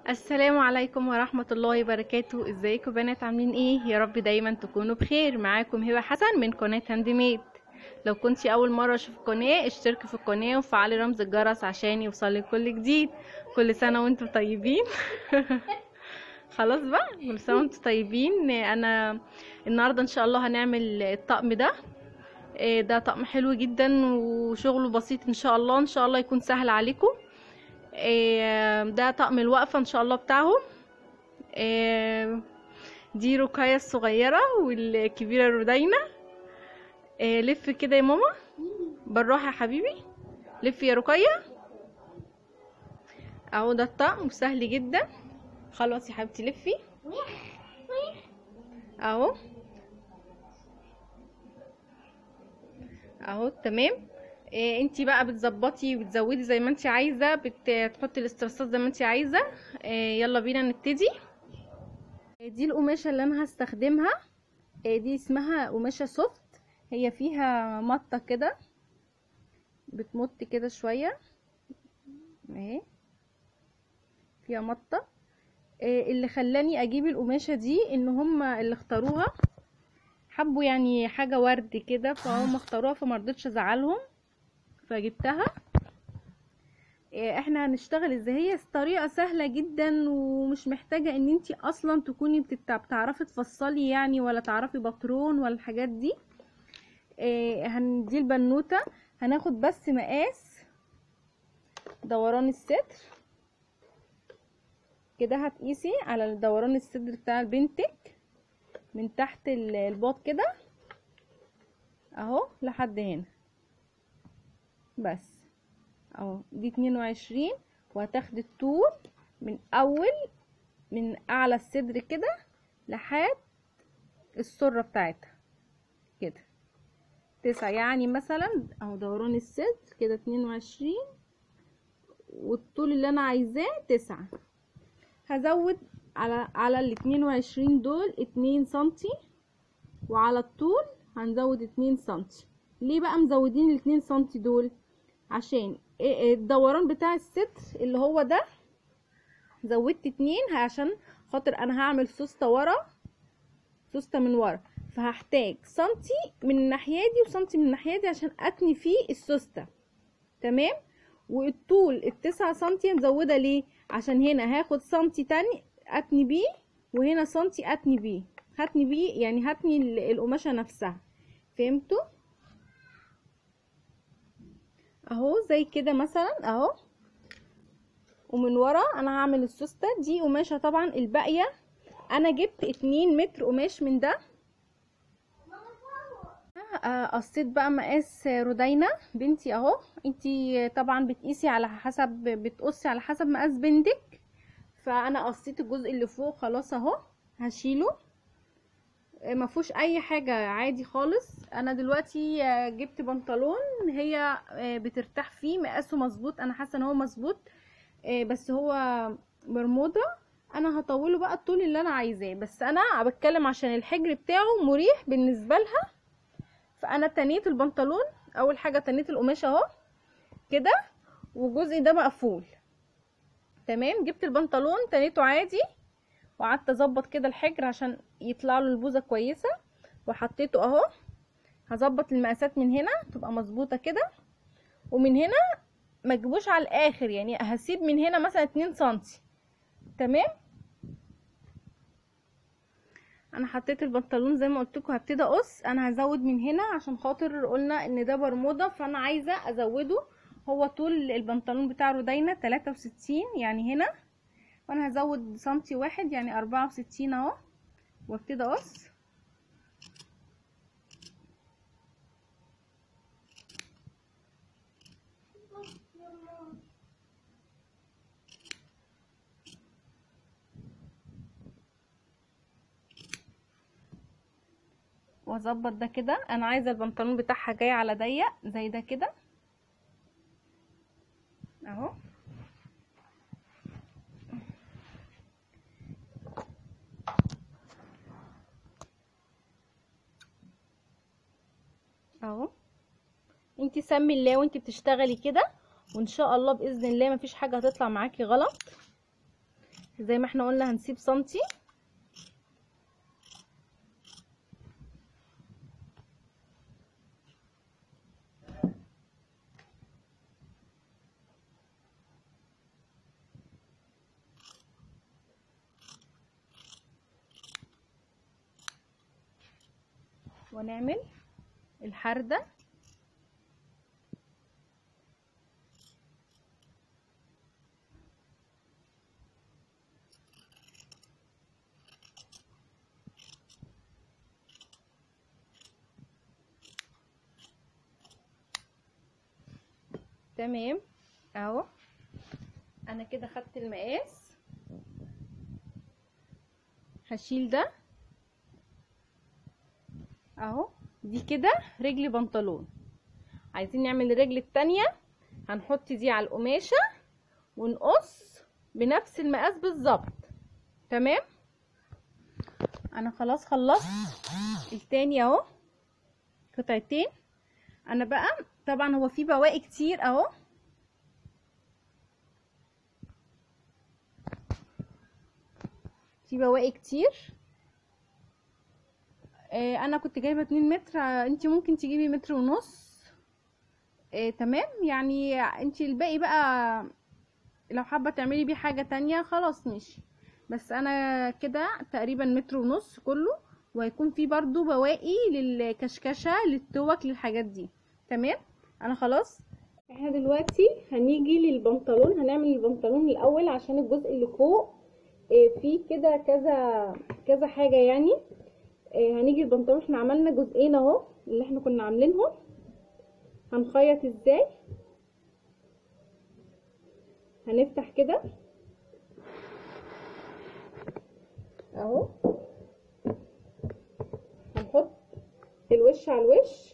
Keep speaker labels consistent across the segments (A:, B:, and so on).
A: السلام عليكم ورحمة الله وبركاته ازيكم بنات عاملين ايه يا رب دايما تكونوا بخير معاكم هبة حسن من قناة هاند ميد لو كنتي اول مرة اشوف القناة اشتركي في القناة وفعلي رمز الجرس عشان يوصلك كل جديد كل سنة وانتم طيبين خلاص بقى كل سنة وانتم طيبين انا النهاردة ان شاء الله هنعمل الطقم ده إيه ده طقم حلو جدا وشغله بسيط ان شاء الله ان شاء الله يكون سهل عليكم إيه ده طقم الوقفة ان شاء الله بتاعهم إيه دي رقية الصغيرة والكبيرة رودينا إيه لف كده يا ماما بالراحة يا حبيبي لف يا رقية اهو ده الطقم سهل جدا خلاص يا حبيبتي لفي اهو اهو تمام إيه انتي بقى بتظبطي وبتزودي زي ما انتي عايزه بتحطي الاسترسات زي ما انتي عايزه إيه يلا بينا نبتدي إيه دي القماشه اللي انا هستخدمها إيه دي اسمها قماشه سوفت هي فيها مطه كده بتمط كده شويه اهي فيها مطه إيه اللي خلاني اجيب القماشه دي ان هما اللي اختاروها حبوا يعني حاجه ورد كده فهم اختاروها فمرضتش ازعلهم فجبتها احنا هنشتغل ازاي هي طريقه سهله جدا ومش محتاجه ان انتي اصلا تكوني بتعرفي تفصلي يعني ولا تعرفي باترون ولا الحاجات دي هندي البنوته هناخد بس مقاس دوران الصدر كده هتقيسي على دوران الصدر بتاع بنتك من تحت الباط كده اهو لحد هنا بس اهو دي اتنين وعشرين وهتاخدي الطول من اول من اعلى الصدر كده لحد السرة بتاعتها كده تسعة يعني مثلا اهو دوران الصدر كده اتنين وعشرين والطول اللي انا عايزاه تسعة هزود على على الاتنين وعشرين دول اتنين سنتي وعلى الطول هنزود اتنين سنتي ليه بقى مزودين الاتنين سنتي دول عشان الدوران بتاع الستر اللي هو ده زودت اتنين عشان خاطر انا هعمل سوسته ورا سوسته من ورا فهحتاج سنتي من الناحيه دي وسنتي من الناحيه دي عشان اتني فيه السوسته تمام والطول التسعة سنتي نزودها ليه عشان هنا هاخد سنتي تاني اتني بيه وهنا سنتي اتني بيه هتني بيه يعني هتني القماشه نفسها فهمتوا اهو زي كده مثلا اهو ومن ورا انا هعمل السوسته دي قماشه طبعا الباقيه انا جبت اتنين متر قماش من ده قصيت بقى مقاس رودينا بنتي اهو انتي طبعا بتقيسي على حسب بتقصي على حسب مقاس بنتك فانا قصيت الجزء اللي فوق خلاص اهو هشيله ما فيهوش اي حاجه عادي خالص انا دلوقتي جبت بنطلون هي بترتاح فيه مقاسه مظبوط انا حاسه ان هو مظبوط بس هو برمودا انا هطوله بقى الطول اللي انا عايزاه بس انا بتكلم عشان الحجر بتاعه مريح بالنسبه لها فانا تنيت البنطلون اول حاجه تنيت القماش اهو كده والجزء ده مقفول تمام جبت البنطلون تنيته عادي وقعدت اظبط كده الحجر عشان يطلع له البوزه كويسه وحطيته اهو هظبط المقاسات من هنا تبقى مظبوطه كده ومن هنا ما تجيبوش على الاخر يعني هسيب من هنا مثلا 2 سنتي تمام انا حطيت البنطلون زي ما قلت لكم هبتدي اقص انا هزود من هنا عشان خاطر قلنا ان ده برمودا فانا عايزه ازوده هو طول البنطلون بتاع رودينا 63 يعني هنا وانا هزود سنتي واحد يعني اربعة وستين اهو وابتدي اقص واظبط ده كده انا عايزه البنطلون بتاعها جاي على ضيق زي ده كده اهو اهو انتي سمي الله وانتي بتشتغلي كده وان شاء الله باذن الله مفيش حاجه هتطلع معاكي غلط زي ما احنا قلنا هنسيب سنتي ونعمل الحردة تمام اهو انا كده خدت المقاس هشيل ده اهو دي كده رجل بنطلون عايزين نعمل الرجل التانية هنحط دي على القماشة ونقص بنفس المقاس بالظبط تمام انا خلاص خلصت التاني اهو قطعتين انا بقى طبعا هو في بواقي كتير اهو في بواقي كتير آه انا كنت جايبه 2 متر آه انت ممكن تجيبي متر ونص آه تمام يعني انت الباقي بقى لو حابه تعملي بيه حاجه تانية خلاص ماشي بس انا كده تقريبا متر ونص كله وهيكون في برضو بواقي للكشكشه للتوك للحاجات دي تمام انا خلاص احنا دلوقتي هنيجي للبنطلون هنعمل البنطلون الاول عشان الجزء اللي فوق آه فيه كده كذا كذا حاجه يعني آه هنيجي البنطلون احنا عملنا جزئين اهو اللي احنا كنا عاملينهم هنخيط ازاي هنفتح كده اهو هنحط الوش على الوش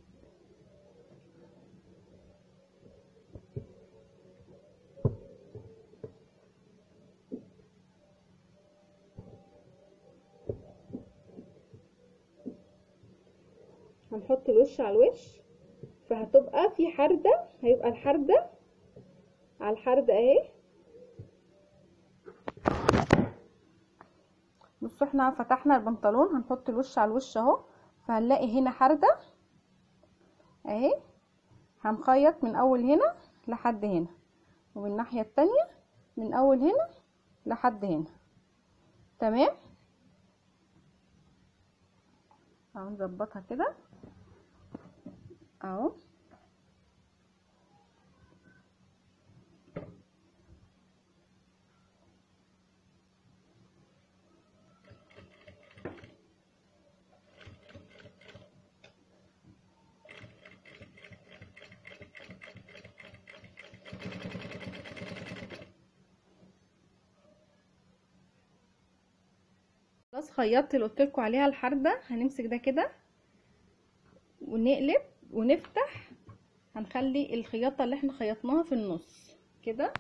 A: هنحط الوش على الوش فهتبقى في حردة هيبقى الحردة على الحردة اهي بصوا احنا فتحنا البنطلون هنحط الوش على الوش اهو فهنلاقي هنا حردة اهي هنخيط من اول هنا لحد هنا ومن الناحية التانية من اول هنا لحد هنا تمام اهو نظبطها كده اهو خلاص خيطت اللي قلت لكم عليها الحرده هنمسك ده كده ونقلب ونفتح هنخلي الخياطه اللي احنا خيطناها في النص كده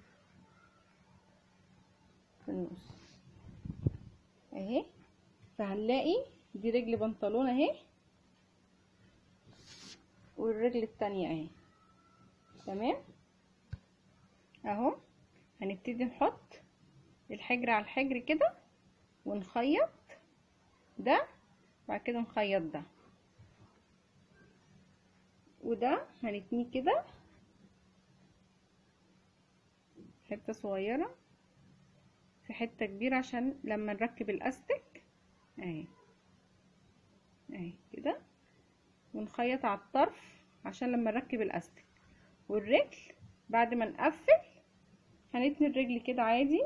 A: في النص اهي فهنلاقي دي رجل بنطلون اهي والرجل التانية اهي تمام اهو هنبتدي نحط الحجر على الحجر كده ونخيط ده بعد كده نخيط ده وده هنتنيه كده حته صغيره في حته كبيره عشان لما نركب الاستك اهي اهي كده ونخيط على الطرف عشان لما نركب الاستك والرجل بعد ما نقفل هنتني الرجل كده عادي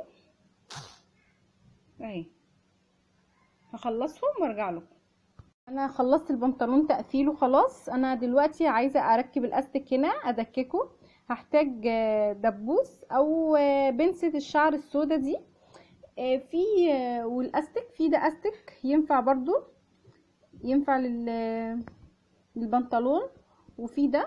A: اهي هخلصهم وارجع لكم انا خلصت البنطلون تقفيله خلاص انا دلوقتي عايزه اركب الاستك هنا ادككه هحتاج دبوس او بنسة الشعر السودا دي في والاستك في ده استك ينفع برضو ينفع لل للبنطلون وفي ده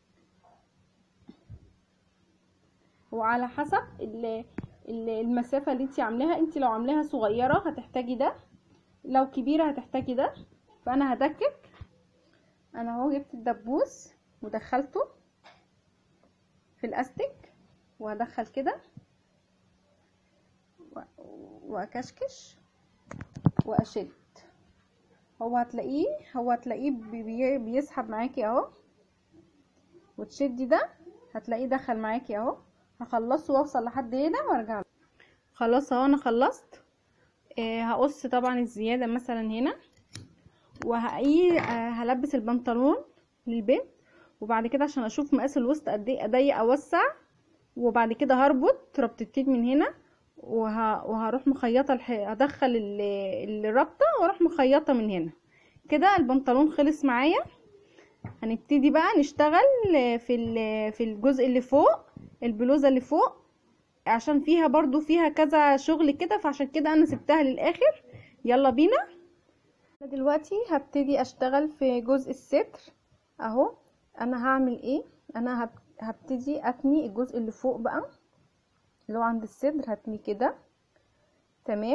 A: وعلى حسب المسافه اللي انت عاملاها انت لو عاملاها صغيره هتحتاجي ده لو كبيره هتحتاجي ده فانا هدكك انا اهو جبت الدبوس ودخلته في الاستك وهدخل كده و- واكشكش واشد هو هتلاقيه هو هتلاقيه بي- بي- بيسحب معاكي اهو وتشدي ده هتلاقيه دخل معاكي اهو هخلصه واوصل لحد هنا وارجع له. خلاص اهو انا خلصت آه هقص طبعا الزياده مثلا هنا وهقيه آه هلبس البنطلون للبنت وبعد كده عشان اشوف مقاس الوسط قد ايه اضيق اوسع وبعد كده هربط ربطتين من هنا وه... وهروح مخيطه الح... هدخل ال- الربطه واروح مخيطه من هنا كده البنطلون خلص معايا هنبتدي بقى نشتغل في ال- في الجزء اللي فوق البلوزه اللي فوق عشان فيها برضو فيها كذا شغل كده فعشان كده انا سبتها للاخر يلا بينا أنا دلوقتي هبتدي اشتغل في جزء الستر اهو انا هعمل ايه انا هب- هبتدي اتني الجزء اللي فوق بقى اللي هو عند الصدر هتني كده تمام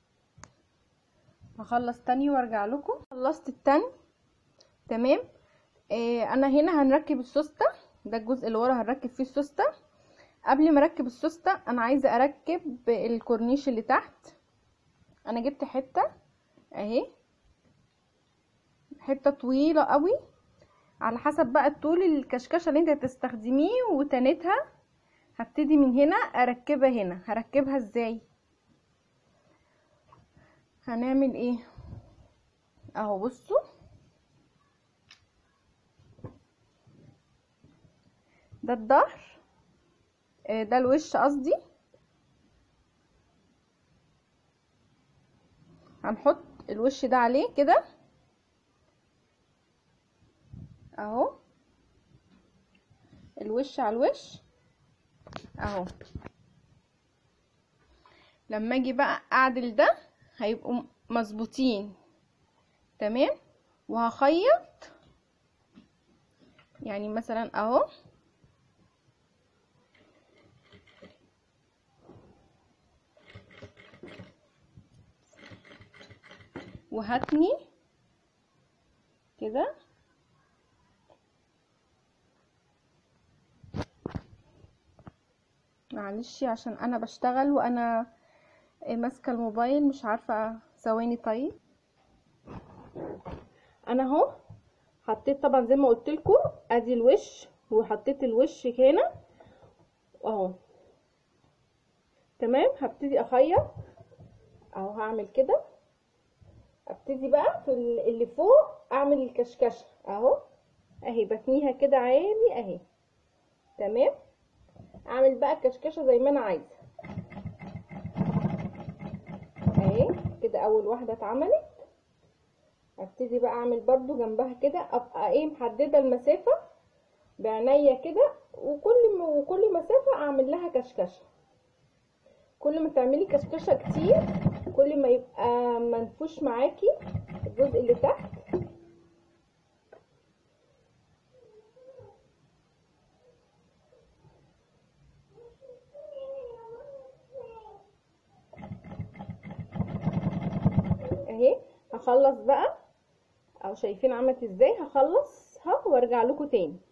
A: هخلص تاني وارجع لكم خلصت التاني تمام آه انا هنا هنركب السوسته ده الجزء اللي ورا هنركب فيه السوسته قبل ما اركب السوسته انا عايزه اركب الكورنيش اللي تحت انا جبت حته اهي حته طويله قوي على حسب بقى الطول الكشكشه اللي انت هتستخدميه وتانتها هبتدي من هنا اركبها هنا هركبها ازاي هنعمل ايه اهو بصوا ده الظهر آه، ده الوش قصدي هنحط الوش ده عليه كده اهو الوش على الوش اهو لما اجي بقى اعدل ده هيبقوا مظبوطين تمام وهخيط يعني مثلا اهو وهتني كده معلش عشان انا بشتغل وانا ماسكه الموبايل مش عارفه ثواني طيب انا اهو حطيت طبعا زي ما قلت لكم ادي الوش وحطيت الوش هنا اهو تمام هبتدي اخيط اهو هعمل كده ابتدي بقى في ال- اللي فوق اعمل الكشكشه اهو اهي بتنيها كده عادي اهي تمام اعمل بقى الكشكشه زي ما انا عايزه اهي كده اول واحده اتعملت ابتدي بقى اعمل برضو جنبها كده ابقى ايه محدده المسافه بعناية كده وكل م... وكل مسافه اعمل لها كشكشه كل ما تعملي كشكشه كتير كل ما يبقى منفوش معاكي الجزء اللي تحت اهي هخلص بقى او شايفين عملت ازاي هخلصها وارجع لكم تاني